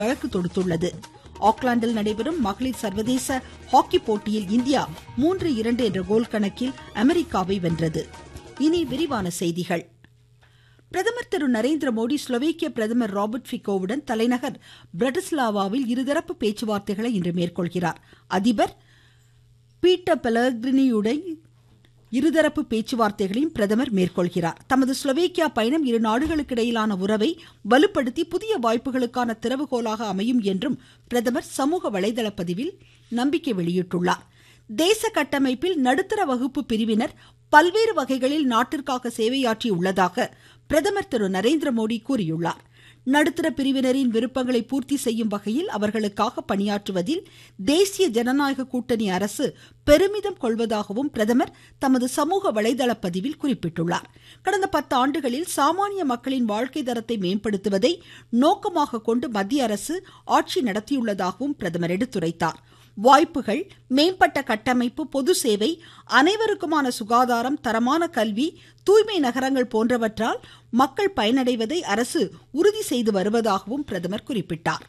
வழக்கு தொடுத்துள்ளது ஆக்லாந்தில் நடைபெறும் மகளிர் சர்வதேச ஹாக்கி போட்டியில் இந்தியா மூன்று இரண்டு என்ற கோல் கணக்கில் அமெரிக்காவை வென்றது இனி விரிவான செய்திகள் பிரதமர் திரு நரேந்திர மோடி ஸ்லோவேக்கிய பிரதமர் ராபர்ட் ஃபிகோவுடன் தலைநகர் பிரட்டிஸ்லாவாவில் இருதரப்பு பேச்சுவார்த்தைகளை இன்று மேற்கொள்கிறார் அதிபர் பீட்டர் பெலக்ரினியுடன் இருதரப்பு பேச்சுவார்த்தைகளையும் பிரதமர் மேற்கொள்கிறார் தமது ஸ்லோவேக்கியா பயணம் இரு நாடுகளுக்கிடையிலான உறவை வலுப்படுத்தி புதிய வாய்ப்புகளுக்கான திறவுகோலாக அமையும் என்றும் பிரதமர் சமூக வலைதள பதிவில் நம்பிக்கை வெளியிட்டுள்ளார் தேச கட்டமைப்பில் நடுத்தர வகுப்பு பிரிவினர் பல்வேறு வகைகளில் நாட்டிற்காக சேவையாற்றி உள்ளதாக பிரதமர் திரு நரேந்திர மோடி கூறியுள்ளார் நடுத்தர பிரிவினரின் விருப்பங்களை பூர்த்தி செய்யும் வகையில் அவர்களுக்காக பணியாற்றுவதில் தேசிய ஜனநாயக கூட்டணி அரசு பெருமிதம் கொள்வதாகவும் பிரதமர் தமது சமூக வலைதள பதிவில் குறிப்பிட்டுள்ளார் கடந்த பத்து ஆண்டுகளில் சாமானிய மக்களின் வாழ்க்கை தரத்தை மேம்படுத்துவதை நோக்கமாக கொண்டு மத்திய அரசு ஆட்சி நடத்தியுள்ளதாகவும் பிரதமர் எடுத்துரைத்தார் வாய்ப்புகள் மேம்பட்ட கட்டமைப்பு பொது சேவை அனைவருக்குமான சுகாதாரம் தரமான கல்வி தூய்மை நகரங்கள் போன்றவற்றால் மக்கள் பயனடைவதை அரசு உறுதி செய்து வருவதாகவும் பிரதமர் குறிப்பிட்டார்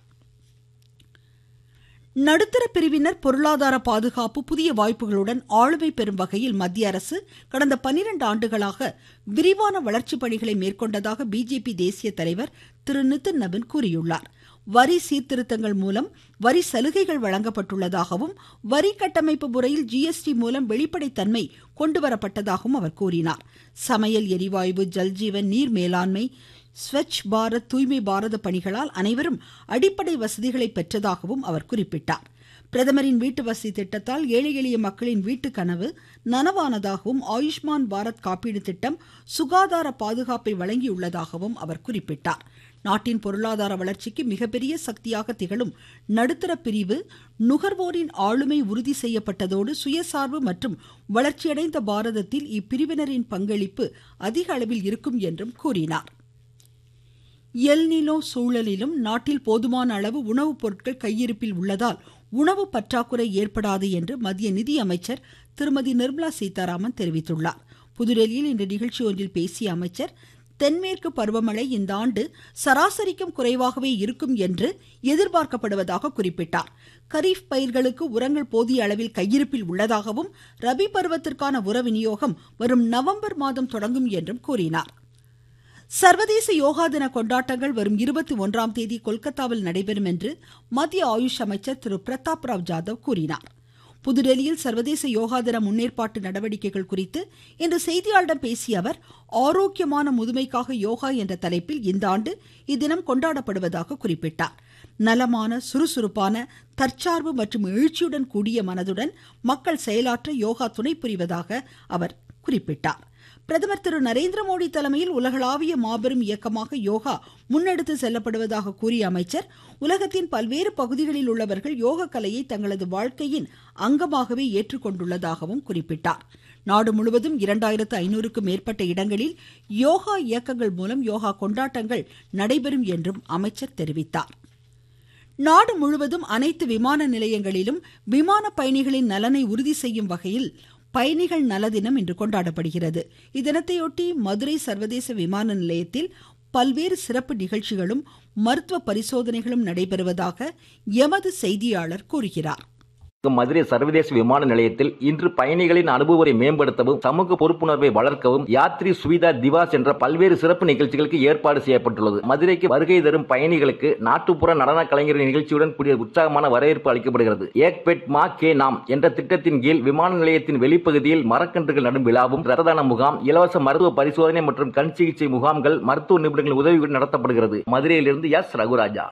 நடுத்தர பிரிவினர் பொருளாதார பாதுகாப்பு புதிய வாய்ப்புகளுடன் ஆளுமை பெறும் வகையில் மத்திய அரசு கடந்த பனிரெண்டு ஆண்டுகளாக விரிவான வளர்ச்சி பணிகளை மேற்கொண்டதாக பிஜேபி தேசிய தலைவர் திரு நிதின் நபின் கூறியுள்ளார் வரி சீர்திருத்தங்கள் மூலம் வரி சலுகைகள் வழங்கப்பட்டுள்ளதாகவும் வரி கட்டமைப்பு முறையில் ஜிஎஸ்டி மூலம் வெளிப்படைத்தன்மை கொண்டுவரப்பட்டதாகவும் அவர் கூறினார் சமையல் எரிவாயு ஜல்ஜீவன் நீர் மேலாண்மை ஸ்வச் பாரத் தூய்மை பாரத பணிகளால் அனைவரும் அடிப்படை வசதிகளை பெற்றதாகவும் அவர் குறிப்பிட்டார் பிரதமரின் வீட்டு வசதி திட்டத்தால் ஏழை எளிய மக்களின் வீட்டு கனவு நனவானதாகவும் ஆயுஷ்மான் பாரத் காப்பீடு திட்டம் சுகாதார பாதுகாப்பை வழங்கியுள்ளதாகவும் அவர் குறிப்பிட்டார் நாட்டின் பொருளாதார வளர்ச்சிக்கு மிகப்பெரிய சக்தியாக திகழும் நடுத்தர பிரிவு நுகர்வோரின் ஆளுமை உறுதி செய்யப்பட்டதோடு சுயசார்பு மற்றும் வளர்ச்சியடைந்த பாரதத்தில் இப்பிரிவினரின் பங்களிப்பு அதிக அளவில் இருக்கும் என்றும் கூறினார் எல்நிலோ சூழலிலும் நாட்டில் போதுமான அளவு உணவுப் பொருட்கள் கையிருப்பில் உள்ளதால் உணவு பற்றாக்குறை ஏற்படாது என்று மத்திய நிதியமைச்சர் திருமதி நிர்மலா சீதாராமன் தெரிவித்துள்ளார் புதுடெல்லியில் இன்று நிகழ்ச்சி ஒன்றில் பேசிய அமைச்சர் தென்மேற்கு பருவமழை இந்த ஆண்டு சராசரிக்கும் குறைவாகவே இருக்கும் என்று எதிர்பார்க்கப்படுவதாக குறிப்பிட்டார் கரீஃப் பயிர்களுக்கு உரங்கள் போதிய அளவில் கையிருப்பில் உள்ளதாகவும் ரபி பருவத்திற்கான உர விநியோகம் வரும் நவம்பர் மாதம் தொடங்கும் என்றும் கூறினார் சர்வதேச யோகா தின கொண்டாட்டங்கள் வரும் இருபத்தி ஒன்றாம் தேதி கொல்கத்தாவில் நடைபெறும் என்று மத்திய ஆயுஷ் அமைச்சர் திரு பிரதாப் ராவ் ஜாதவ் கூறினார் புதுடெல்லியில் சர்வதேச யோகா தின முன்னேற்பாட்டு நடவடிக்கைகள் குறித்து இன்று செய்தியாளர்களிடம் பேசிய அவர் ஆரோக்கியமான முதுமைக்காக யோகா என்ற தலைப்பில் இந்த ஆண்டு இத்தினம் கொண்டாடப்படுவதாக குறிப்பிட்டார் நலமான சுறுசுறுப்பான தற்சார்பு மற்றும் எழுச்சியுடன் கூடிய மனதுடன் மக்கள் செயலாற்ற யோகா துணை புரிவதாக அவர் குறிப்பிட்டார் பிரதமர் திரு நரேந்திர மோடி தலைமையில் உலகளாவிய மாபெரும் இயக்கமாக யோகா முன்னெடுத்து செல்லப்படுவதாக கூறிய அமைச்சர் உலகத்தின் பல்வேறு பகுதிகளில் உள்ளவர்கள் யோக கலையை தங்களது வாழ்க்கையின் அங்கமாகவே ஏற்றுக்கொண்டுள்ளதாகவும் குறிப்பிட்டார் நாடு முழுவதும் இரண்டாயிரத்து ஐநூறுக்கும் மேற்பட்ட இடங்களில் யோகா இயக்கங்கள் மூலம் யோகா கொண்டாட்டங்கள் நடைபெறும் என்றும் அமைச்சர் தெரிவித்தார் நாடு முழுவதும் அனைத்து விமான நிலையங்களிலும் விமான பயணிகளின் நலனை உறுதி செய்யும் வகையில் பயணிகள் நல தினம் இன்று கொண்டாடப்படுகிறது இத்தினத்தையொட்டி மதுரை சர்வதேச விமான நிலையத்தில் பல்வேறு சிறப்பு நிகழ்ச்சிகளும் மருத்துவ பரிசோதனைகளும் நடைபெறுவதாக எமது செய்தியாளர் கூறுகிறார் மதுரை சர்வதேச விமான நிலையத்தில் இன்று பயணிகளின் அனுபவத்தை மேம்படுத்தவும் சமூக பொறுப்புணர்வை வளர்க்கவும் யாத்ரி சுவிதா திவாஸ் என்ற பல்வேறு சிறப்பு நிகழ்ச்சிகளுக்கு ஏற்பாடு செய்யப்பட்டுள்ளது மதுரைக்கு வருகை தரும் பயணிகளுக்கு நாட்டுப்புற நடன கலைஞரின் நிகழ்ச்சியுடன் கூடிய உற்சாகமான வரவேற்பு அளிக்கப்படுகிறது ஏக் பெட் மா கே நாம் என்ற திட்டத்தின் கீழ் விமான நிலையத்தின் வெளிப்பகுதியில் மரக்கன்றுகள் நடும் விழாவும் ரத்ததான முகாம் இலவச மருத்துவ பரிசோதனை மற்றும் கண் சிகிச்சை முகாம்கள் மருத்துவ நிபுணர்கள் உதவியுடன் நடத்தப்படுகிறது மதுரையிலிருந்து எஸ் ரகுராஜா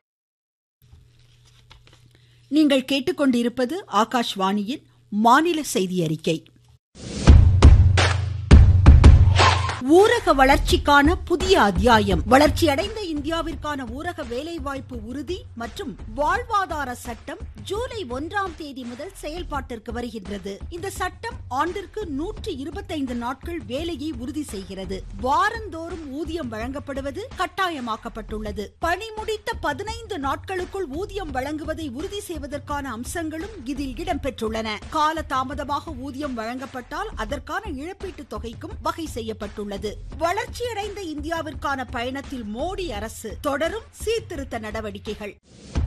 நீங்கள் கேட்டுக்கொண்டிருப்பது ஆகாஷ்வாணியின் மாநில செய்தி அறிக்கை ஊரக வளர்ச்சிக்கான புதிய அத்தியாயம் வளர்ச்சியடைந்த இந்தியாவிற்கான ஊரக வேலைவாய்ப்பு உறுதி மற்றும் வாழ்வாதார சட்டம் ஜூலை ஒன்றாம் தேதி முதல் செயல்பாட்டிற்கு வருகின்றது இந்த சட்டம் ஆண்டிற்கு நூற்று இருபத்தைந்து நாட்கள் வேலையை உறுதி செய்கிறது வாரந்தோறும் ஊதியம் வழங்கப்படுவது கட்டாயமாக்கப்பட்டுள்ளது பணி முடித்த பதினைந்து நாட்களுக்குள் ஊதியம் வழங்குவதை உறுதி செய்வதற்கான அம்சங்களும் இதில் இடம்பெற்றுள்ளன கால தாமதமாக ஊதியம் வழங்கப்பட்டால் அதற்கான இழப்பீட்டு தொகைக்கும் வகை செய்யப்பட்டுள்ளது வளர்ச்சியடைந்த இந்தியாவிற்கான பயணத்தில் மோடி அரசு தொடரும் சீர்திருத்த நடவடிக்கைகள்